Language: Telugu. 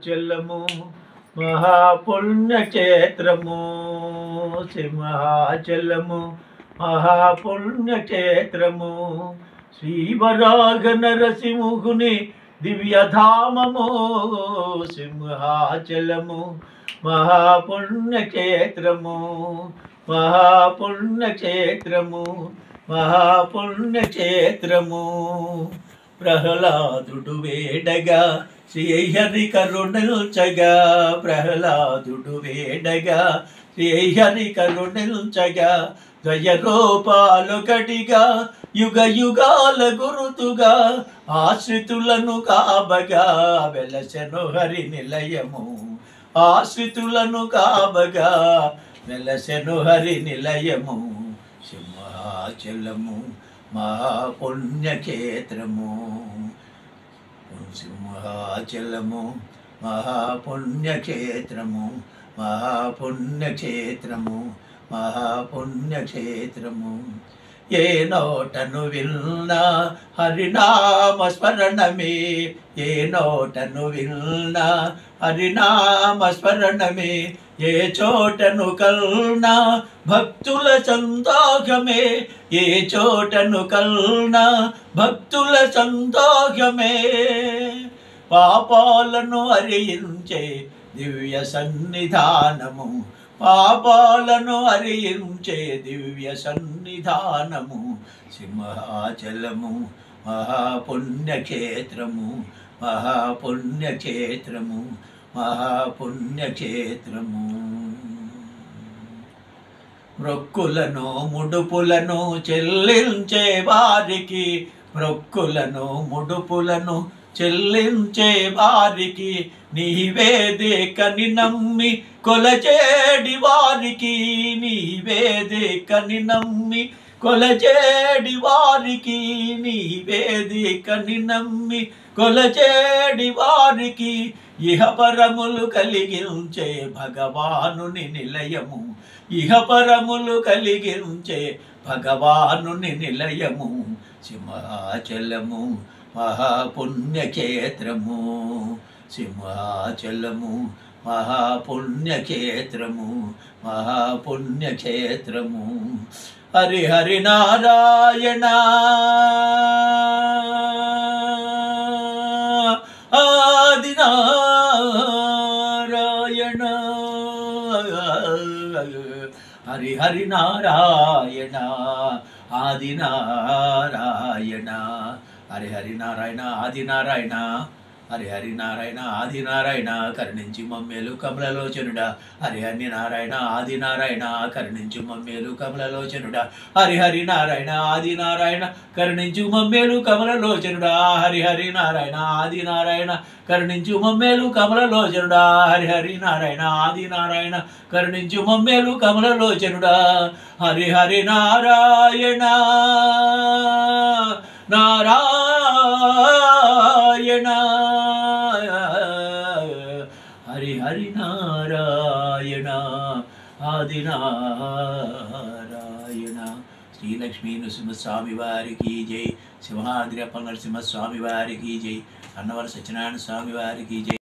సింహాచలము మహాపుణ్యక్షేత్రము సింహాచలము మహాపుణ్యక్షేత్రము శ్రీవరాగ నరసింహుని దివ్యధామము సింహాచలము మహాపుణ్యక్షేత్రము మహాపుణ్యక్షేత్రము మహాపుణ్యక్షేత్రము ప్రహ్లాదుడు వేడగా శ్రీహరి కరుణిల్చగా ప్రహ్లాదుడు వేడగా శ్రీహరి కరుణిల్చగా ద్వయ రూపాలొకటిగా యుగ యుగాల గురుతుగా ఆశ్రితులను కాబగా వెలసెను హరి నిలయము ఆశ్రితులను కాబగా వెలసెను హరి నిలయము సింహాచలము మహాపుణ్యక్షేత్రము సింహాచలము మహాపుణ్యక్షేత్రము మహాపుణ్యక్షేత్రము మహాపుణ్యక్షేత్రము ఏ నోటను విన్నా హరినామ స్మరణమే ఏ నోటను విన్నా హరినామ స్మరణమే ఏ చోటను కల్నా భక్తుల సంతోషమే ఏ చోటను కల్నా భక్తుల సంతోషమే పాపాలను అరియించే దివ్య సన్నిధానము పాపాలను అరియించే దివ్య సన్నిధానము సింహాచలము మహాపుణ్యక్షేత్రము మహాపుణ్యక్షేత్రము మహాపుణ్యక్షేత్రము మొక్కులను ముడుపులను చెల్లించే వారికి మొక్కులను ముడుపులను చెల్లించే వారికి నీవేదికని నమ్మి కొలచేడి వారికి నీవేదికని నమ్మి కొలచేడి వారికి నీవేదికని నమ్మి కొలచేడి వారికి ఇహపరములు కలిగించే భగవానుని నిలయము ఇహపరములు కలిగించే భగవానుని నిలయము సింహాచలము మహాపుణ్యక్షేత్రము సింహాచలము మహాపుణ్యక్షేత్రము మహాపుణ్యక్షేత్రము హరి హరి నారాయణ ఆది నారాయణ హరి హరి నారాయణ ఆది నారాయణ హరి హరి నారాయణ ఆది నారాయణ హరి హరి నారాయణ ఆది నారాయణ కరుణించి మమ్మేలు కమలలోచనుడా హరి హరి నారాయణ ఆది నారాయణ కరుణించు మమ్మేలు కమలలోచనుడా హరి హరి నారాయణ ఆది నారాయణ కరుణించు మమ్మేలు కమలలోచనుడా హరి హరి నారాయణ ఆది నారాయణ కరుణించు మమ్మేలు కమలలోచనుడా హరి హరి నారాయణ ఆది నారాయణ కరుణించు మమ్మేలు కమలలోచనుడా హరి హరి నారాయణ నారాయణ హరి హరి నారాయణ ఆది నారాయణ శ్రీలక్ష్మీ నృసింహస్వామి వారికి జై సింహాద్రి అప్ప నరసింహస్వామి వారికి జై అన్నవర సత్యనారాయణ స్వామి వారికి జై